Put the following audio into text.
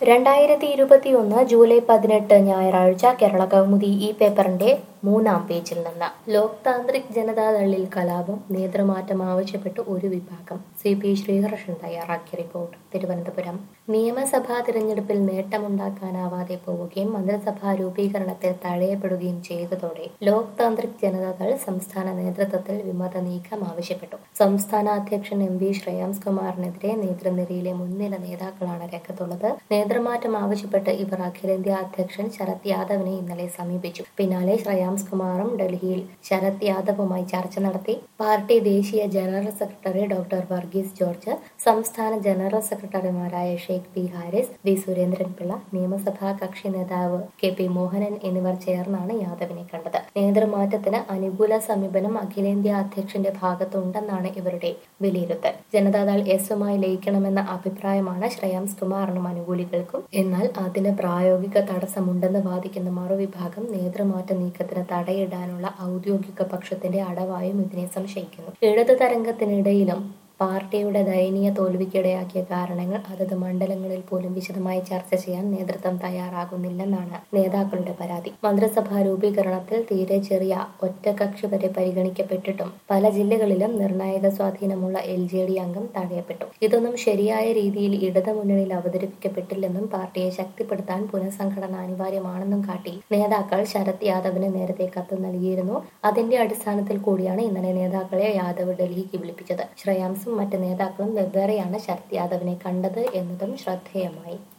രണ്ടായിരത്തി ഇരുപത്തിയൊന്ന് ജൂലൈ പതിനെട്ട് ഞായറാഴ്ച കേരള കൗമുദി ഈ പേപ്പറിന്റെ മൂന്നാം പേജിൽ നിന്ന് ലോക് താന്ത്രിക് ജനതാദളിൽ കലാപം നേതൃമാറ്റം ആവശ്യപ്പെട്ട് ഒരു വിഭാഗം സി പി ശ്രീഹർഷൻ തയ്യാറാക്കിയ റിപ്പോർട്ട് തിരുവനന്തപുരം നിയമസഭാ തിരഞ്ഞെടുപ്പിൽ നേട്ടമുണ്ടാക്കാനാവാതെ പോവുകയും മന്ത്രിസഭാ രൂപീകരണത്തിൽ തഴയപ്പെടുകയും ചെയ്തതോടെ ലോക് താന്ത്രിക് ജനതാദൾ സംസ്ഥാന നേതൃത്വത്തിൽ വിമത നീക്കം ആവശ്യപ്പെട്ടു സംസ്ഥാന അധ്യക്ഷൻ എം വി ശ്രേയാംസ് കുമാറിനെതിരെ നേതൃനിരയിലെ മുൻനിര നേതാക്കളാണ് രംഗത്തുള്ളത് നേതൃമാറ്റം ആവശ്യപ്പെട്ട് ഇവർ അഖിലേന്ത്യാ അധ്യക്ഷൻ ശരത് യാദവിനെ ഇന്നലെ സമീപിച്ചു പിന്നാലെ ശ്രേയാംസ് കുമാറും ഡൽഹിയിൽ ശരത് യാദവുമായി ചർച്ച നടത്തി പാർട്ടി ദേശീയ general secretary doctor Varghese George സംസ്ഥാന ജനറൽ സെക്രട്ടറിമാരായ ഷെയ്ഖ് പി ഹാരിസ് വി സുരേന്ദ്രൻപിള്ള നിയമസഭാ കക്ഷി നേതാവ് കെ പി മോഹനൻ എന്നിവർ ചേർന്നാണ് യാദവിനെ കണ്ടത് നേതൃമാറ്റത്തിന് അനുകൂല സമീപനം അഖിലേന്ത്യാ അധ്യക്ഷന്റെ ഭാഗത്തുണ്ടെന്നാണ് ഇവരുടെ വിലയിരുത്തൽ ജനതാദൾ എസുമായി ലയിക്കണമെന്ന അഭിപ്രായമാണ് ശ്രേയാംസ് കുമാറിനും അനുകൂലികൾക്കും എന്നാൽ അതിന് പ്രായോഗിക തടസ്സമുണ്ടെന്ന് വാദിക്കുന്ന മറുവിഭാഗം നേതൃമാറ്റ നീക്കത്തിന് തടയിടാനുള്ള ഔദ്യോഗിക പക്ഷത്തിന്റെ അടവായും ഇതിനെ സംശയിക്കുന്നു ഇടതു തരംഗത്തിനിടയിലും പാർട്ടിയുടെ ദയനീയ തോൽവിക്കിടയാക്കിയ കാരണങ്ങൾ അതത് മണ്ഡലങ്ങളിൽ പോലും വിശദമായി ചർച്ച ചെയ്യാൻ നേതൃത്വം തയ്യാറാകുന്നില്ലെന്നാണ് നേതാക്കളുടെ പരാതി മന്ത്രിസഭാ രൂപീകരണത്തിൽ തീരെ ചെറിയ ഒറ്റകക്ഷി വരെ പരിഗണിക്കപ്പെട്ടിട്ടും പല ജില്ലകളിലും നിർണായക സ്വാധീനമുള്ള എൽ ജെ ഡി അംഗം തടയപ്പെട്ടു ഇതൊന്നും ശരിയായ രീതിയിൽ ഇടതു മുന്നണിയിൽ അവതരിപ്പിക്കപ്പെട്ടില്ലെന്നും പാർട്ടിയെ ശക്തിപ്പെടുത്താൻ പുനഃസംഘടന അനിവാര്യമാണെന്നും കാട്ടി നേതാക്കൾ ശരത് യാദവിന് നേരത്തെ കത്ത് നൽകിയിരുന്നു അതിന്റെ അടിസ്ഥാനത്തിൽ കൂടിയാണ് ഇന്നലെ നേതാക്കളെ യാദവ് ഡൽഹിക്ക് വിളിപ്പിച്ചത് ശ്രേയാംസും മറ്റ് നേതാക്കളും വെവ്വേറെയാണ് ശരത് യാദവിനെ കണ്ടത് എന്നതും ശ്രദ്ധേയമായി